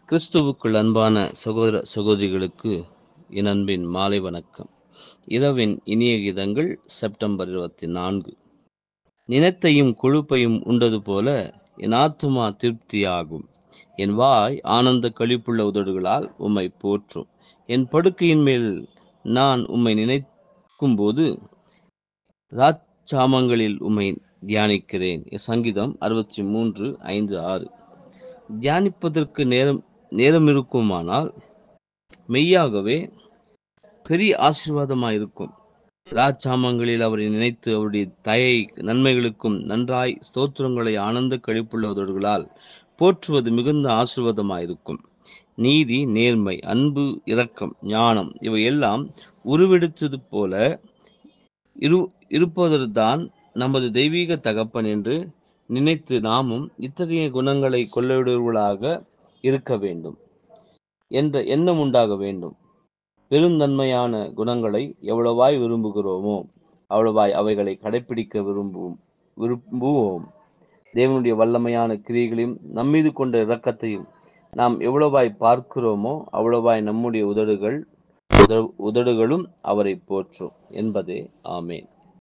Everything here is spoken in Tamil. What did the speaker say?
கிறிஸ்துவுக்குள் அன்பான சகோதர சகோதரிகளுக்கு என் அன்பின் மாலை வணக்கம் இரவின் இனிய கீதங்கள் செப்டம்பர் இருபத்தி நான்கு நினத்தையும் கொழுப்பையும் உண்டது போல என் ஆத்துமா திருப்தியாகும் என் வாய் ஆனந்த கழிப்புள்ள உதடுகளால் உம்மை போற்றும் என் படுக்கையின் மேல் நான் உம்மை நினைக்கும்போது ராச்சாமங்களில் உம்மை தியானிக்கிறேன் சங்கீதம் அறுபத்தி மூன்று ஐந்து ஆறு தியானிப்பதற்கு நேரம் நேரம் இருக்குமானால் மெய்யாகவே பெரிய ஆசீர்வாதமாக இருக்கும் ராஜாமங்களில் அவரை நினைத்து அவருடைய தயை நன்மைகளுக்கும் நன்றாய் ஸ்தோத்திரங்களை ஆனந்த கழிப்புள்ளவர்களால் போற்றுவது மிகுந்த ஆசீர்வாதமாயிருக்கும் நீதி நேர்மை அன்பு இரக்கம் ஞானம் இவையெல்லாம் உருவெடுத்தது போல இரு இருப்பதுதான் நமது தெய்வீக தகப்பன் என்று நினைத்து நாமும் இத்தகைய குணங்களை கொள்ளவிடுவர்களாக இருக்க வேண்டும் என்ற எண்ணம் உண்டாக வேண்டும் பெருந்தன்மையான குணங்களை எவ்வளவாய் விரும்புகிறோமோ அவ்வளவாய் அவைகளை கடைபிடிக்க விரும்புவோம் விரும்புவோம் தேவனுடைய வல்லமையான கிரியைகளையும் நம்மீது கொண்ட இரக்கத்தையும் நாம் எவ்வளவாய் பார்க்கிறோமோ அவ்வளவாய் நம்முடைய உதடுகள் உதடுகளும் அவரை போற்றும் என்பதே ஆமேன்